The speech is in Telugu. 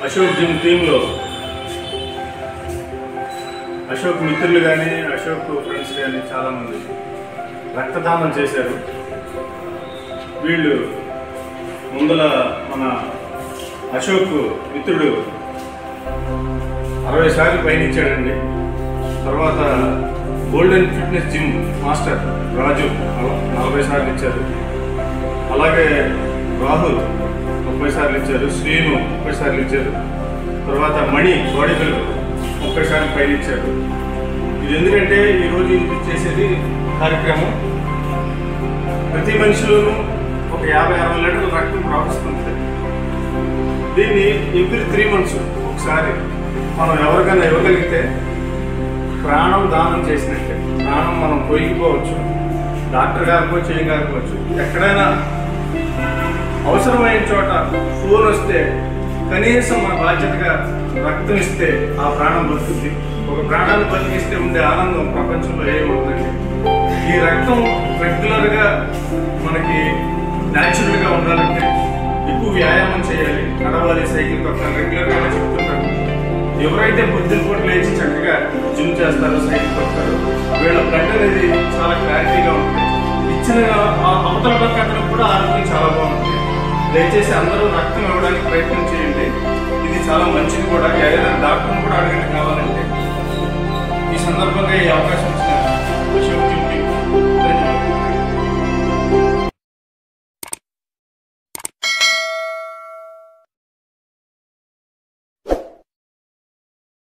అశోక్ జిమ్ టీంలో అశోక్ మిత్రులు కానీ అశోక్ ఫ్రెండ్స్ కానీ చాలామంది రక్తదానం చేశారు వీళ్ళు ముందల మన అశోక్ మిత్రుడు అరవై సార్లు పయనించాడండి తర్వాత golden fitness gym master Raju నల- నలభై సార్లు ఇచ్చారు అలాగే రాహుల్ ముప్పై సార్లు ఇచ్చారు శ్రీను ముప్పై సార్లు ఇచ్చారు తర్వాత మణి బాడీ బిల్డర్ ముప్పై సార్లు పైన ఇచ్చారు ఇది ఎందుకంటే ఈరోజు ఇది చేసేది కార్యక్రమం ప్రతి మనిషిలోనూ ఒక యాభై అరవై లీటర్ల రక్తం ప్రవహిస్తుంది దీన్ని ఎవ్రీ త్రీ మంత్స్ ఒకసారి మనం ఎవరికైనా ఇవ్వగలిగితే ప్రాణం దానం చేసినట్టే ప్రాణం మనం పొయ్యిపోవచ్చు డాక్టర్ గారికో చేయగారికోవచ్చు ఎక్కడైనా అవసరమైన చోట ఫోన్ వస్తే కనీసం మన బాధ్యతగా రక్తం ఇస్తే ఆ ప్రాణం బతుకుతుంది ఒక ప్రాణాన్ని బతికిస్తే ఉండే ఆనందం ప్రపంచంలో ఏముందండి ఈ రక్తం రెగ్యులర్గా మనకి న్యాచురల్గా ఉండాలంటే ఎక్కువ వ్యాయామం చేయాలి నడవాలి సైకిల్ తొక్కాలి రెగ్యులర్గా చెప్తుంటారు ఎవరైతే పొద్దున పూట లేచి చక్కగా జిమ్ చేస్తారో సైకిల్ తొక్తారో వీళ్ళ బ్లడ్ అనేది చాలా క్లారిటీగా ఉంటుంది ఇచ్చిన ఆ అవతల పక్క అతనికి కూడా ఆరోగ్యం చాలా బాగుంటుంది దయచేసి అందరూ రక్తం ఇవ్వడానికి ప్రయత్నం చేయండి ఇది చాలా మంచిది కూడా ఏదైనా డాక్టర్ని కూడా అడగండి కావాలంటే ఈ సందర్భంగా ఈ అవకాశం